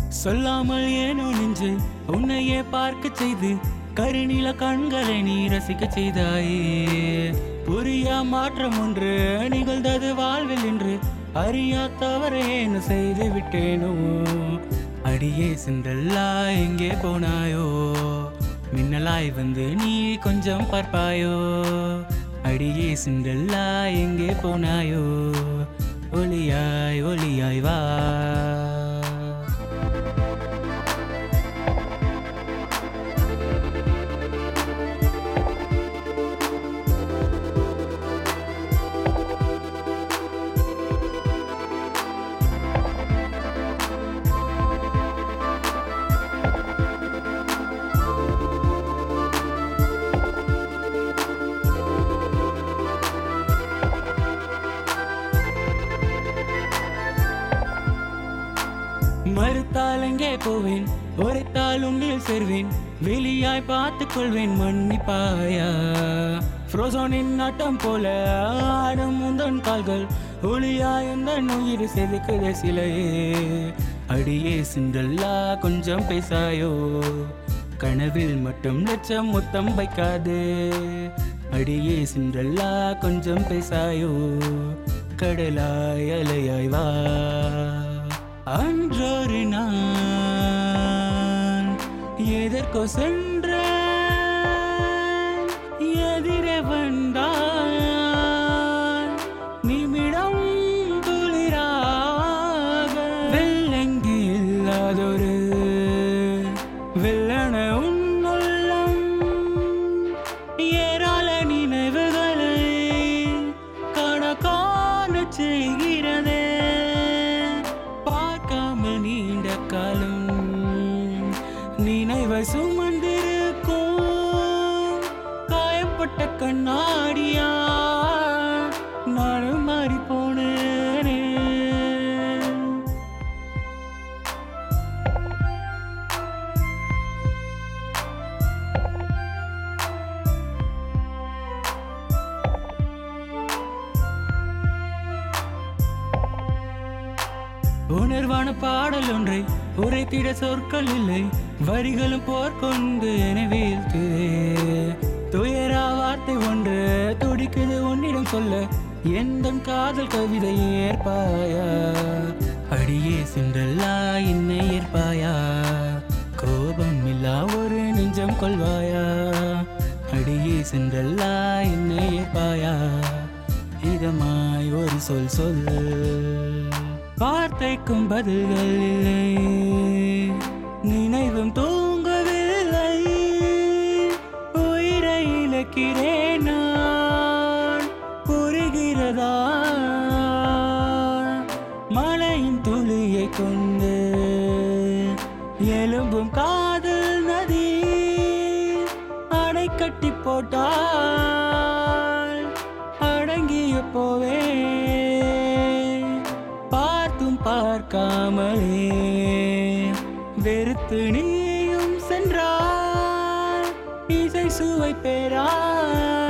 சொல்லாமல் ஏனோ நெஞ்சு உன்னையே பார்க்க செய்து கருநில கண்களை நீ ரசிக்க செய்தாயே புரியா மாற்றம் ஒன்று நிகழ்ந்தது வாழ்வில் என்று அறியா தவறை என்ன செய்து விட்டேனோ அடியே சிந்தல்லா எங்கே போனாயோ மின்னலாய் வந்து நீ கொஞ்சம் பார்ப்பாயோ அடியே சிந்தல்லா எங்கே போனாயோ ஒளியாய் ஒளியாய் வா மறுத்தால் எங்கே போவேன் உரைத்தால் உன்னில் சேர்வேன் வெளியாய் பார்த்துக் கொள்வேன் மன்னிப்பாயா ஃப்ரோசோனின் நாட்டம் போல ஆடும் உந்தன் கால்கள் ஒளியாய் உந்தன் உயிர் செதுக்குதே சிலையே அடியே சிண்டல்லா கொஞ்சம் பேசாயோ கனவில் மட்டும் லட்சம் மொத்தம் வைக்காது அடியே சிண்டல்லா கொஞ்சம் பேசாயோ கடலாய் அலையாய் வா அன்றொரு நான் எதற்கோ சென்றேன் எதிரே வந்தான் நிமிடம் துளிராக வெள்ளங்கி இல்லாதொரு வெள்ளன உன்னுள்ளம் ஏராள நினைவுகளை கணக்கான செய்கிறதே பார்க்காமல் நீண்ட காலம் நினைவை சுமந்திருக்கும் காயப்பட்ட கண்ணாடியா நானும் மாறி போனேனே உணர்வான பாடல் ஒன்றை உரைத்திட சொற்கள் இல்லை வரிகளும் போர்க்கொண்டு என வீழ்த்துதே துயரா வார்த்தை ஒன்று துடிக்குது உன்னிடம் சொல்ல எந்த காதல் கவிதை ஏற்பாயா அடியே சின்றல்லா என்னை ஏற்பாயா கோபம் இல்லா ஒரு நெஞ்சம் கொள்வாயா அடியே சென்றல்லா என்னை ஏற்பாயா இதமாய் ஒரு சொல் சொல் வார்த்தைக்கும் பதில்கள் இல்லை நினைவும் தூங்கவில்லை உயிரை இழக்கிறேன் நான் புரிகிறதா மழையின் துளியை கொண்டு எலும்பும் காதல் நதி அணை கட்டி போட்டால் அடங்கிய போவே பார்த்தும் பார்க்காமலே வெறுத்து நீயும் சென்றால் இசை சுவை பெறா